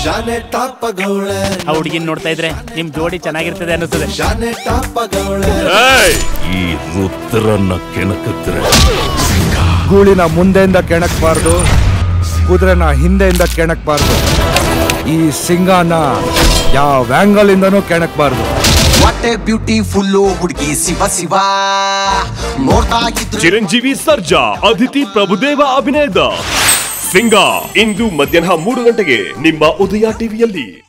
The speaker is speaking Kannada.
ಶಾನೆ ಟಾಪಗೌಳೆ ಆ ಹುಡುಗಿನ ನೋಡ್ತಾ ಇದ್ರೆ ನಿಮ್ ಜೋಡಿ ಚೆನ್ನಾಗಿರ್ತದೆ ಅನ್ನಿಸ್ತದೆ ಶಾನೆ ಟಾಪಗೌಳೆ ಈ ರುದ್ರನ್ನ ಕೆಣಕಿದ್ರೆ ಗೂಳಿನ ಮುಂದೆಯಿಂದ ಕೆಣಕ್ಬಾರ್ದು ಕುದುರೆನ ಹಿಂದೆಯಿಂದ ಕೆಣಕ್ಬಾರ್ದು ಈ ಸಿಂಗಾನ ಯಾವ ಆಂಗಲ್ ಇಂದನೂ ಕೆಣಕ್ಬಾರ್ದು ವಾಟ್ ಎ ಬ್ಯೂಟಿಫುಲ್ ಹುಡುಗಿ ಶಿವ ಶಿವ ನೋಡ್ತಾ ಇದ್ರು ಚಿರಂಜೀವಿ ಸರ್ಜಾ ಅದಿತಿ ಪ್ರಭುದೇವ ಅಭಿನಯದ ಸಿಂಗ ಇಂದು ಮಧ್ಯಾಹ್ನ ಮೂರು ಗಂಟೆಗೆ ನಿಮ್ಮ ಉದಯ ಟಿವಿಯಲ್ಲಿ